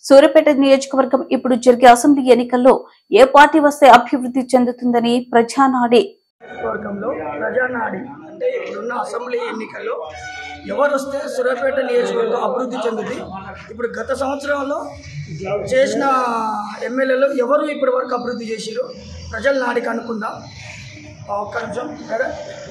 సూర్యాపేట నియోజకవర్గం ఇప్పుడు జరిగే అసెంబ్లీ ఎన్నికల్లో ఏ పార్టీ వస్తే అభివృద్ధి చెందుతుందని ప్రజానాడి వర్గంలో ప్రజానాడి అంటే ఇప్పుడున్న అసెంబ్లీ ఎన్నికల్లో ఎవరు వస్తే సూర్యాపేట నియోజకవర్గం అభివృద్ధి చెందుతుంది ఇప్పుడు గత సంవత్సరంలో చేసిన ఎమ్మెల్యేలు ఎవరు ఇప్పటి వరకు అభివృద్ధి చేసిరు ప్రజల నాడికి అనుకుందాం ఆ, ఒక్క నిమిషం కదా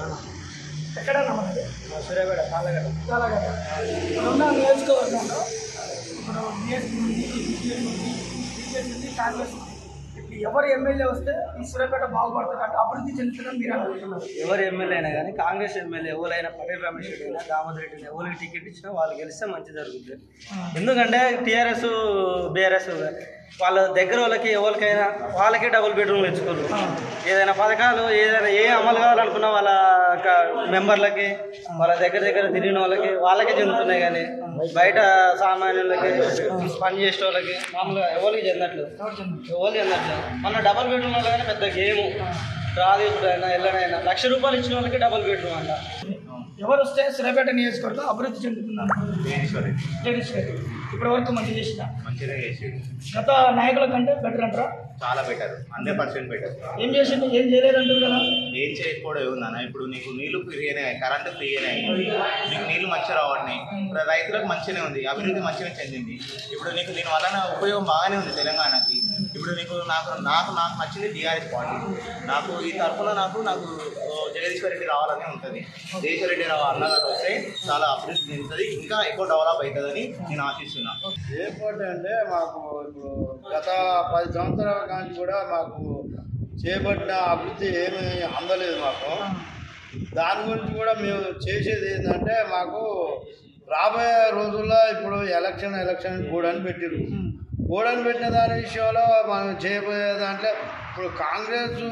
ఎక్కడ నమ్మది సూర్యాపేట కాలగడ కాలగడ ఇప్పుడున్న నియోజకవర్గంలో ఇప్పుడు బీఎస్పీ ఉంది బీజేపీ ఉంది బీజేపీ ఉంది కాంగ్రెస్ ఉంది ఇప్పుడు ఎవరు ఎమ్మెల్యే వస్తే ఈ సూర్యాపేట బాగుపడుతుంది అంటే అభివృద్ధి చెందుతుందని మీరు అనుకుంటున్నారు ఎవరు ఎమ్మెల్యే అయినా కానీ కాంగ్రెస్ ఎమ్మెల్యే ఎవరైనా పటేల్ రమేష్ రెడ్డి అయినా దామోదర్ రెడ్డి అయినా ఎవరికి టికెట్ ఇచ్చినా వాళ్ళు గెలిస్తే మంచి జరుగుతుంది ఎందుకంటే టీఆర్ఎస్ బీఆర్ఎస్ వాళ్ళ దగ్గర వాళ్ళకి ఎవరికైనా వాళ్ళకి డబుల్ బెడ్రూమ్లు ఇచ్చుకోరు ఏదైనా పథకాలు ఏదైనా ఏ అమలు కావాలనుకున్నా వాళ్ళ క- మెంబర్లకి వాళ్ళ దగ్గర దగ్గర తిరిగిన వాళ్ళకి వాళ్ళకే చెందుతున్నాయి కానీ బయట సామాన్యులకి పని చేసే వాళ్ళకి మామూలుగా ఎవరికి చెందట్లేదు ఎవరు చెందట్లేదు మన డబుల్ బెడ్రూమ్ వాళ్ళకైనా పెద్ద గేమ్ రాదేశుడైనా ఎల్లడైనా లక్ష రూపాయలు ఇచ్చిన వాళ్ళకి డబుల్ బెడ్రూమ్ అంట ఎవరు వస్తే సూర్యాపేట నియోజకవర్గం అభివృద్ధి చెందుతున్నారు జగదీష్ రెడ్డి ఇప్పటి వరకు మంచి చేసిన మంచిగా చేసాడు గత నాయకుల కంటే బెటర్ అంటారా చాలా బెటర్ హండ్రెడ్ పర్సెంట్ బెటర్ ఏం చేసిండు ఏం చేయలేదంటారు కదా ఏం చేయకపోవడం ఏముందన్న ఇప్పుడు నీకు నీళ్లు ఫ్రీగానే కరెంటు ఫ్రీగానే అయింది నీకు నీళ్లు మంచిగా రావట్ని ఇప్పుడు రైతులకు మంచిగానే ఉంది అభివృద్ధి మంచిగా చెందింది ఇప్పుడు నీకు దీని వలన ఉపయోగం బాగానే ఉంది తెలంగాణకి ఇప్పుడు నీకు నాకు నాకు నాకు నచ్చింది టీఆర్ఎస్ పార్టీ నాకు ఈ తరఫున నాకు నాకు ఓ, జగదీశ్వర్ రెడ్డి రావాలని ఉంటుంది జగదీశ్వర్ రెడ్డి రావు అన్నగారు వస్తే చాలా అభివృద్ధి చెందుతుంది ఇంకా ఎక్కువ డెవలప్ అవుతుందని నేను ఆశిస్తున్నా ఎయిర్పోర్ట్ అంటే మాకు ఇప్పుడు గత పది సంవత్సరాల కాంచి కూడా మాకు చేపట్టిన అభివృద్ధి ఏమీ అందలేదు మాకు దాని గురించి కూడా మేము చేసేది ఏంటంటే మాకు రాబోయే రోజుల్లో ఇప్పుడు ఎలక్షన్ ఎలక్షన్ కూడని పెట్టిరు కూడని పెట్టిన దాని విషయంలో మనం చేయబోయే దాంట్లో ఇప్పుడు కాంగ్రెస్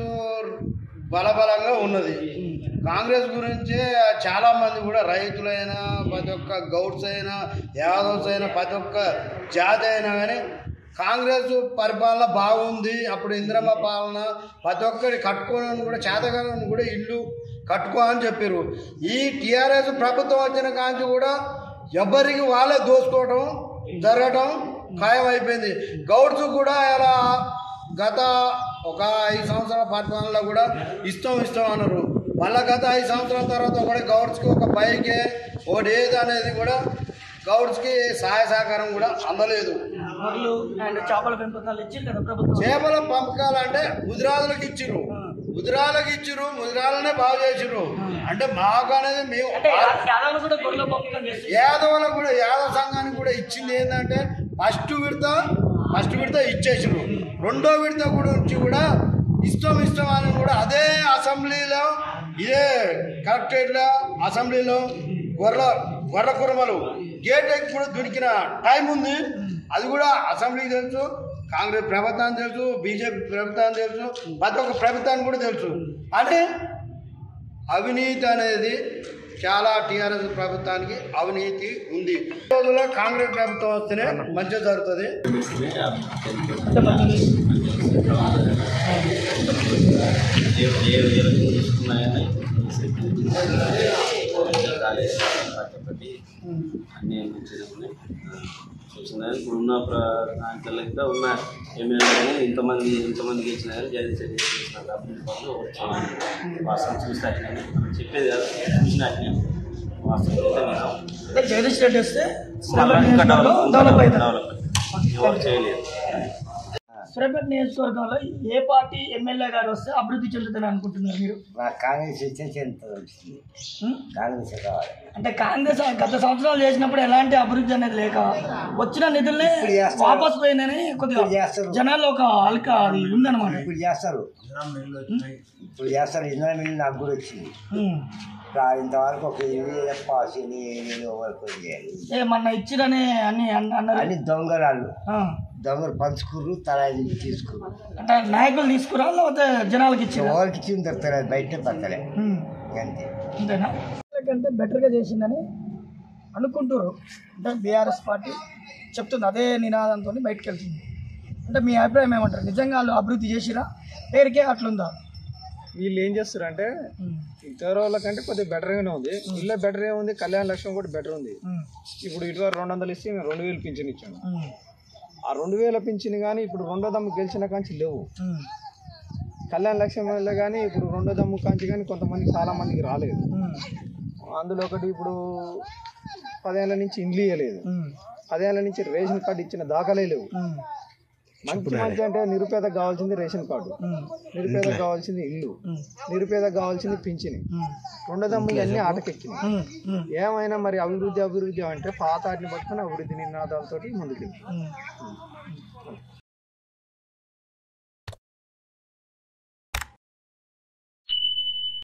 బలబలంగా ఉన్నది కాంగ్రెస్ గురించి చాలా మంది కూడా రైతులైనా ప్రతి ఒక్క గౌడ్స్ అయినా యాదవ్స్ అయినా ప్రతి ఒక్క జాతి అయినా కానీ కాంగ్రెస్ పరిపాలన బాగుంది అప్పుడు ఇందిరమ్మ పాలన ప్రతి ఒక్కరి కట్టుకోవడానికి కూడా చేతగాలని కూడా ఇల్లు కట్టుకో అని చెప్పారు ఈ టీఆర్ఎస్ ప్రభుత్వం వచ్చిన కాంచి కూడా ఎవరికి వాళ్ళే దోసుకోవడం జరగడం ఖాయం అయిపోయింది గౌడ్స్ కూడా ఇలా గత ఒక ఐదు సంవత్సరాల పరిపాలనలో కూడా ఇష్టం ఇష్టం అన్నారు మళ్ళా గత ఐదు సంవత్సరాల తర్వాత కూడా గౌడ్స్కి ఒక బైకే ఒకటి ఏది అనేది కూడా గౌడ్స్కి సహాయ సహకారం కూడా అందలేదు గొర్రెలు అండ్ చేపల పెంపకాలు ఇచ్చింది కదా ప్రభుత్వం చేపల పంపకాలంటే ముదిరాజులకు ఇచ్చిర్రు ముదిరాలకు ఇచ్చిర్రు ముదిరాలనే బాగు చేసిర్రు అంటే మాకు అనేది మేము అంటే యాదవులు కూడా గొర్రెల పెంపకం చేస్తుంది యాదవులకు కూడా యాదవ సంఘానికి కూడా ఇచ్చింది ఏంటంటే ఫస్ట్ విడత ఫస్ట్ విడత ఇచ్చేసారు రెండో విడత కూడా నుంచి కూడా ఇష్టం ఇష్టం అని కూడా అదే అసెంబ్లీలో ఇదే కలెక్టరేట్లో అసెంబ్లీలో గొర్రె గొర్రె కుర్మలు గేట్ ఎక్కి కూడా దొరికిన టైం ఉంది అది కూడా అసెంబ్లీకి తెలుసు కాంగ్రెస్ ప్రభుత్వానికి తెలుసు బీజేపీ ప్రభుత్వానికి తెలుసు ప్రతి ఒక్క ప్రభుత్వానికి కూడా తెలుసు అని అవినీతి అనేది చాలా టీఆర్ఎస్ ప్రభుత్వానికి అవినీతి ఉంది ఈ రోజుల్లో కాంగ్రెస్ ప్రభుత్వం వస్తేనే మంచిగా జరుగుతుంది అంటే మంచిది. అన్నీ మంచిగా ఉన్నాయి చూసినా ఇప్పుడు ఉన్న ప్రాంతాల్లో ఇంకా ఉన్న ఎమ్మెల్యే కానీ ఇంతమంది ఇంతమంది గెలిచినా కానీ జగన్ రెడ్డి చేసిన అభివృద్ధి పనులు వచ్చాయి వాస్తవం చూసినట్లనే మనం చెప్పేది కాదు చూసినట్లనే వాస్తవం అయితే నిజం అంటే జగదీష్ రెడ్డి వస్తే మళ్ళా సూర్యాపేట ఇంకా నియోజకవర్గం డెవలప్ డెవలప్ అవుతుంది డెవలప్ ఎవరు చేయలేదు సూర్యాపేట నియోజకవర్గంలో ఏ పార్టీ ఎమ్మెల్యే గారు వస్తే అభివృద్ధి చెందుతుందని అనుకుంటున్నారు మీరు నాకు కాంగ్రెస్ ఇచ్చే చెందుతుంది వచ్చింది ఉం? కాంగ్రెస్ కావాలి అంటే కాంగ్రెస్ గత సంవత్సరాలు చేసినప్పుడు ఎలాంటి అభివృద్ధి అనేది లేక వచ్చిన నిధుల్ని ఇప్పుడు చేస్తారు. వాపస్ పోయిందని కొద్దిగా ఇప్పుడు చేస్తారు. జనాల్లో ఒక అల్క అది ఉందన్నమాట ఇప్పుడు చేస్తారు ఇప్పుడు చేస్తారు ఇంధన మిల్లు నాకు కూడా వచ్చింది ఉం. ఇంకా ఇంతవరకు ఒక ఇల్లు పాస్ నేను వరకు చేయాలి ఏ మొన్న ఇచ్చిరని అని అన్న- అన్నారు అన్ని దొంగరాళ్ళు ఆ. దొంగలు పంచుకుర్రు తలా తీసుకుర్రు అంటే నాయకులు తీసుకురా లేకపోతే జనాలకి ఇచ్చిరా ఎవరికి ఇచ్చింది దొరుకుతారు బయట పడతలే ఉం. అంతే అంతేనా కంటే బెటర్గా చేసిందని అనుకుంటారు అంటే బీఆర్ఎస్ పార్టీ చెప్తుంది అదే నినాదంతో బయటకు వెళ్తుంది అంటే మీ అభిప్రాయం ఏమంటారు నిజంగా వాళ్ళు అభివృద్ధి చేసిరా పేరుకే అట్లుందా వీళ్ళు ఏం చేస్తారంటే ఉం. ఇతర వాళ్ళ కంటే కొద్దిగా బెటర్గానే ఉంది ఇల్లు బెటర్ ఉంది కళ్యాణ లక్ష్యం కూడా బెటర్ ఉంది ఉం. ఇప్పుడు ఇటువరకు రెండు వందలు ఇస్తే మేము రెండు వేలు పింఛన్ ఇచ్చాము ఉం. ఆ రెండు వేల పింఛన్ కానీ ఇప్పుడు రెండో దమ్ము గెలిచిన కాంచి లేవు ఉమ్, కళ్యాణ లక్ష్యం వల్ల కానీ ఇప్పుడు రెండో దమ్ము కాంచి కానీ కొంతమంది చాలా మందికి రాలేదు ఉమ్, అందులో ఒకటి ఇప్పుడు పదేళ్ళ నుంచి ఇండ్లు ఇవ్వలేదు ఉమ్, పదేళ్ళ నుంచి రేషన్ కార్డు ఇచ్చిన దాఖలే లేవు ఉమ్, మంచి మంచి అంటే నిరుపేదకు కావాల్సింది రేషన్ కార్డు ఉమ్, నిరుపేదకు కావాల్సింది ఇల్లు నిరుపేదకు కావాల్సింది పింఛని ఉమ్, రెండో దమ్ము ఇవన్నీ ఆటకెక్కినాయి ఉమ్, ఉమ్, ఏమైనా మరి అభివృద్ధి అభివృద్ధి అంటే పాత వాటిని పట్టుకుని అభివృద్ధి నినాదాలతోటి ముందుకెళ్తాం ఉమ్.